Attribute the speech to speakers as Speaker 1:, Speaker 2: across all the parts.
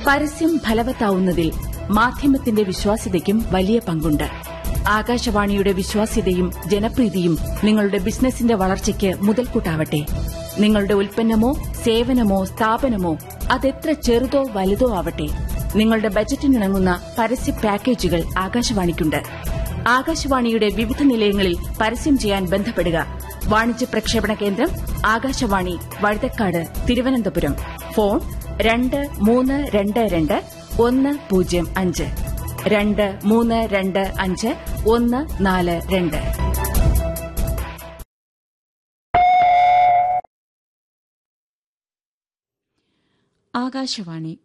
Speaker 1: പരസ്യം ഫലവത്താവുന്നതിൽ മാധ്യമത്തിന്റെ വിശ്വാസ്യതയ്ക്കും വലിയ പങ്കുണ്ട് ആകാശവാണിയുടെ വിശ്വാസ്യതയും ജനപ്രീതിയും നിങ്ങളുടെ ബിസിനസിന്റെ വളർച്ചയ്ക്ക് മുതൽക്കൂട്ടാവട്ടെ നിങ്ങളുടെ ഉൽപ്പന്നമോ സേവനമോ സ്ഥാപനമോ അതെത്ര ചെറുതോ വലുതോ ആവട്ടെ നിങ്ങളുടെ ബജറ്റിനിണങ്ങുന്ന പരസ്യ പാക്കേജുകൾ ആകാശവാണിക്കുണ്ട് ആകാശവാണിയുടെ വിവിധ നിലയങ്ങളിൽ പരസ്യം ചെയ്യാൻ ബന്ധപ്പെടുക വാണിജ്യ പ്രക്ഷേപണ കേന്ദ്രം ആകാശവാണി വഴുതക്കാട് തിരുവനന്തപുരം ഫോൺ രണ്ട് മൂന്ന് രണ്ട് രണ്ട് ഒന്ന് പൂജ്യം അഞ്ച് രണ്ട് മൂന്ന് രണ്ട് അഞ്ച് ഒന്ന് നാല് രണ്ട്
Speaker 2: ആകാശവാണി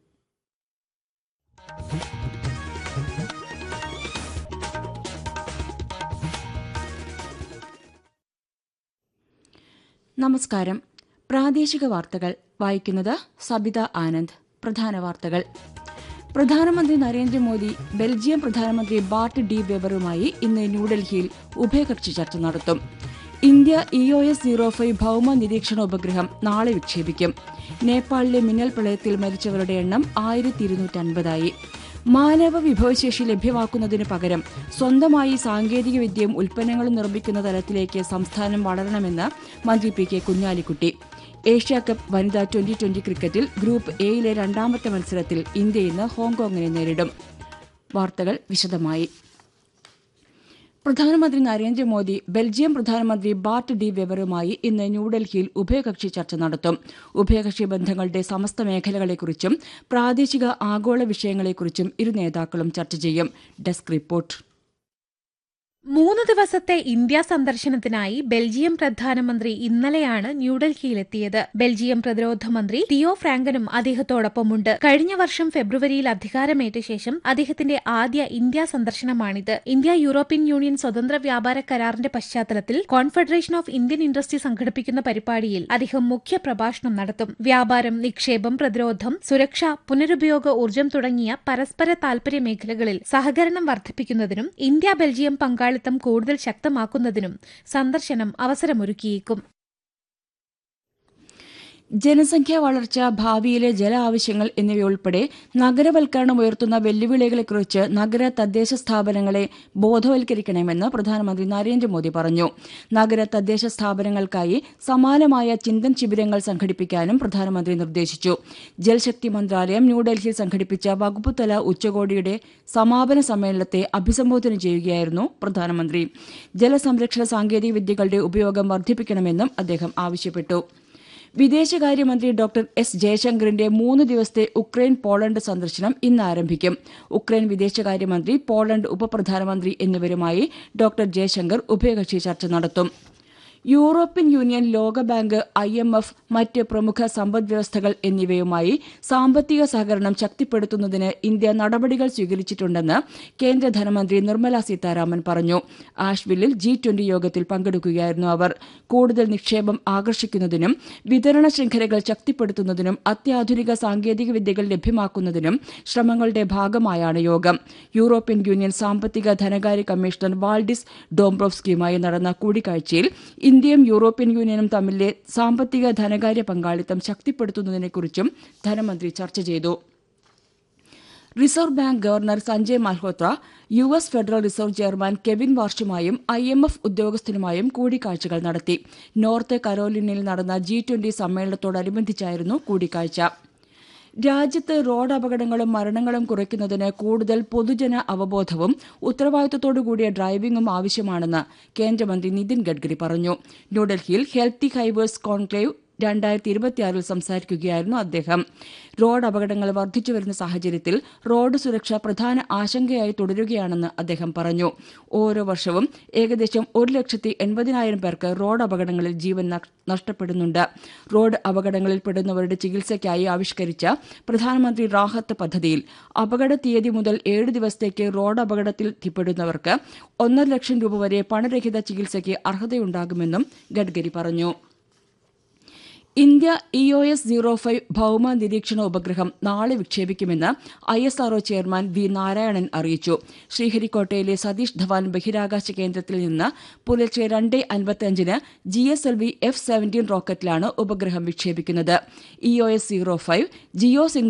Speaker 2: നമസ്കാരം പ്രാദേശിക വാർത്തകൾ വായിക്കുന്നത് സബിത ആനന്ദ് പ്രധാന വാർത്തകൾ പ്രധാനമന്ത്രി നരേന്ദ്രമോദി ബെൽജിയം പ്രധാനമന്ത്രി ബാർട്ട് ഡി വെബറുമായി ഇന്ന് ന്യൂഡൽഹിയിൽ ഉഭയകക്ഷി ചർച്ച നടത്തും India E O S zero five ഭൌമ നിരീക്ഷണ ഉപഗ്രഹം നാളെ വിക്ഷേപിക്കും നേപ്പാളിലെ മിന്നൽ പ്രളയത്തിൽ മരിച്ചവരുടെ എണ്ണം ആയിരത്തി ഇരുന്നൂറ്റൻപതായി മാനവ വിഭവശേഷി ലഭ്യമാക്കുന്നതിന് പകരം സ്വന്തമായി സാങ്കേതികവിദ്യയും ഉൽപ്പന്നങ്ങളും നിർമ്മിക്കുന്ന തലത്തിലേക്ക് സംസ്ഥാനം വളരണമെന്ന് മന്ത്രി P K Kunhalikutty Asia cup വനിതാ ട്വന്റി ട്വന്റി ക്രിക്കറ്റിൽ ഗ്രൂപ്പ് എയിലെ രണ്ടാമത്തെ മത്സരത്തിൽ ഇന്ത്യ ഇന്ന് ഹോങ്കോങ്ങിനെ നേരിടും വാർത്തകൾ വിശദമായി പ്രധാനമന്ത്രി നരേന്ദ്രമോദി ബെൽജിയം പ്രധാനമന്ത്രി ബാർട്ട് ഡി വെബറുമായി ഇന്ന് ന്യൂഡൽഹിയിൽ ഉഭയകക്ഷി ചർച്ച നടത്തും ഉഭയകക്ഷി ബന്ധങ്ങളുടെ സമസ്ത മേഖലകളെക്കുറിച്ചും പ്രാദേശിക ആഗോള വിഷയങ്ങളെക്കുറിച്ചും ഇരു നേതാക്കളും ചർച്ച ചെയ്യും ഡെസ്ക് റിപ്പോർട്ട്
Speaker 3: മൂന്ന് ദിവസത്തെ ഇന്ത്യ സന്ദർശനത്തിനായി ബെൽജിയം പ്രധാനമന്ത്രി ഇന്നലെയാണ് ന്യൂഡൽഹിയിലെത്തിയത് ബെൽജിയം പ്രതിരോധ മന്ത്രി തിയോ ഫ്രാങ്കനും അദ്ദേഹത്തോടൊപ്പമുണ്ട് കഴിഞ്ഞ വർഷം ഫെബ്രുവരിയിൽ അധികാരമേറ്റ ശേഷം അദ്ദേഹത്തിന്റെ ആദ്യ ഇന്ത്യ സന്ദർശനമാണിത് ഇന്ത്യ യൂറോപ്യൻ യൂണിയൻ സ്വതന്ത്ര വ്യാപാര കരാറിന്റെ പശ്ചാത്തലത്തിൽ കോൺഫെഡറേഷൻ ഓഫ് ഇന്ത്യൻ ഇൻഡസ്ട്രി സംഘടിപ്പിക്കുന്ന പരിപാടിയിൽ അദ്ദേഹം മുഖ്യ പ്രഭാഷണം നടത്തും വ്യാപാരം നിക്ഷേപം പ്രതിരോധം സുരക്ഷ പുനരുപയോഗ ഊർജ്ജം തുടങ്ങിയ പരസ്പര താൽപര്യ മേഖലകളിൽ സഹകരണം വർദ്ധിപ്പിക്കുന്നതിനും ഇന്ത്യ ബെൽജിയം പങ്കാളിത്തം പങ്കാളിത്തം കൂടുതൽ ശക്തമാക്കുന്നതിനും സന്ദർശനം അവസരമൊരുക്കിയേക്കും
Speaker 2: ജനസംഖ്യാ വളർച്ച ഭാവിയിലെ ജല ആവശ്യങ്ങൾ എന്നിവയുൾപ്പെടെ നഗരവൽക്കരണം ഉയർത്തുന്ന വെല്ലുവിളികളെക്കുറിച്ച് നഗര തദ്ദേശ സ്ഥാപനങ്ങളെ ബോധവൽക്കരിക്കണമെന്ന് പ്രധാനമന്ത്രി നരേന്ദ്രമോദി പറഞ്ഞു നഗര തദ്ദേശ സ്ഥാപനങ്ങൾക്കായി സമാനമായ ചിന്തൻ ശിബിരങ്ങൾ സംഘടിപ്പിക്കാനും പ്രധാനമന്ത്രി നിർദ്ദേശിച്ചു ജൽശക്തി മന്ത്രാലയം ന്യൂഡൽഹിയിൽ സംഘടിപ്പിച്ച വകുപ്പുതല ഉച്ചകോടിയുടെ സമാപന സമ്മേളനത്തെ അഭിസംബോധന ചെയ്യുകയായിരുന്നു പ്രധാനമന്ത്രി ജലസംരക്ഷണ സാങ്കേതിക വിദ്യകളുടെ ഉപയോഗം വർദ്ധിപ്പിക്കണമെന്നും അദ്ദേഹം ആവശ്യപ്പെട്ടു വിദേശകാര്യമന്ത്രി ഡോക്ടർ എസ് ജയശങ്കറിന്റെ മൂന്ന് ദിവസത്തെ ഉക്രൈൻ പോളണ്ട് സന്ദർശനം ഇന്ന് ആരംഭിക്കും ഉക്രൈൻ വിദേശകാര്യമന്ത്രി പോളണ്ട് ഉപപ്രധാനമന്ത്രി എന്നിവരുമായി ഡോക്ടർ ജയശങ്കർ ഉഭയകക്ഷി ചർച്ച നടത്തും യൂറോപ്യൻ യൂണിയൻ ലോകബാങ്ക് ഐ എം എഫ് മറ്റ് പ്രമുഖ സമ്പദ്വ്യവസ്ഥകൾ എന്നിവയുമായി സാമ്പത്തിക സഹകരണം ശക്തിപ്പെടുത്തുന്നതിന് ഇന്ത്യ നടപടികൾ സ്വീകരിച്ചിട്ടുണ്ടെന്ന് കേന്ദ്ര ധനമന്ത്രി നിർമ്മല സീതാരാമൻ പറഞ്ഞു ആഷ്വില്ലിൽ ജി ട്വന്റി യോഗത്തിൽ പങ്കെടുക്കുകയായിരുന്നു അവർ കൂടുതൽ നിക്ഷേപം ആകർഷിക്കുന്നതിനും വിതരണ ശൃംഖലകൾ ശക്തിപ്പെടുത്തുന്നതിനും അത്യാധുനിക സാങ്കേതിക വിദ്യകൾ ലഭ്യമാക്കുന്നതിനും ശ്രമങ്ങളുടെ ഭാഗമായാണ് യോഗം യൂറോപ്യൻ യൂണിയൻ സാമ്പത്തിക ധനകാര്യ കമ്മീഷണർ വാൾഡിസ് ഡോംബ്രോവ്സ്കിയുമായി നടന്ന കൂടിക്കാഴ്ചയിൽ ഇന്ത്യയും യൂറോപ്യൻ യൂണിയനും തമ്മിലെ സാമ്പത്തിക ധനകാര്യ പങ്കാളിത്തം ശക്തിപ്പെടുത്തുന്നതിനെക്കുറിച്ചും ധനമന്ത്രി ചർച്ച ചെയ്തു Reserve Bank governor Sanjay Malhotra U S Federal Reserve chairman Kevin വാർഷുമായും ഐ എം എഫ് ഉദ്യോഗസ്ഥനുമായും കൂടിക്കാഴ്ചകൾ നടത്തി നോർത്ത് കരോലിനയിൽ നടന്ന ജി ട്വന്റി സമ്മേളനത്തോടനുബന്ധിച്ചായിരുന്നു കൂടിക്കാഴ്ച രാജ്യത്ത് റോഡ് അപകടങ്ങളും മരണങ്ങളും കുറയ്ക്കുന്നതിന് കൂടുതൽ പൊതുജന അവബോധവും ഉത്തരവാദിത്തത്തോടുകൂടിയ ഡ്രൈവിംഗും ആവശ്യമാണെന്ന് കേന്ദ്രമന്ത്രി നിതിൻ ഗഡ്കരി പറഞ്ഞു ന്യൂഡൽഹിയിൽ ഹെൽത്തി ഹൈവേഴ്സ് കോൺക്ലേവ് രണ്ടായിരത്തി ഇരുപത്തിയാറിൽ സംസാരിക്കുകയായിരുന്നു അദ്ദേഹം റോഡ് അപകടങ്ങൾ വർദ്ധിച്ചുവരുന്ന സാഹചര്യത്തിൽ റോഡ് സുരക്ഷ പ്രധാന ആശങ്കയായി തുടരുകയാണെന്ന് അദ്ദേഹം പറഞ്ഞു ഓരോ വർഷവും ഏകദേശം ഒരു ലക്ഷത്തി എൺപതിനായിരം പേർക്ക് റോഡ് അപകടങ്ങളിൽ ജീവൻ നഷ്ടപ്പെടുന്നുണ്ട് റോഡ് അപകടങ്ങളിൽ പെടുന്നവരുടെ ചികിത്സയ്ക്കായി ആവിഷ്കരിച്ച പ്രധാനമന്ത്രി റാഹത്ത് പദ്ധതിയിൽ അപകട തീയതി മുതൽ ഏഴ് ദിവസത്തേക്ക് റോഡ് അപകടത്തിൽ എത്തിപ്പെടുന്നവർക്ക് ഒന്നര ലക്ഷം രൂപ വരെ പണരഹിത ചികിത്സയ്ക്ക് അർഹതയുണ്ടാകുമെന്നും ഗഡ്കരി പറഞ്ഞു India E O S zero five ഭൌമ നിരീക്ഷണ ഉപഗ്രഹം നാളെ വിക്ഷേപിക്കുമെന്ന് I S R O chairman V Narayanan അറിയിച്ചു ശ്രീഹരിക്കോട്ടയിലെ സതീഷ് ധവാൻ ബഹിരാകാശ കേന്ദ്രത്തിൽ നിന്ന് പുലർച്ചെ രണ്ട് അൻപത്തിയഞ്ചിന് G S L V F seventeen റോക്കറ്റിലാണ് ഉപഗ്രഹം വിക്ഷേപിക്കുന്നത് E O S zero five Jio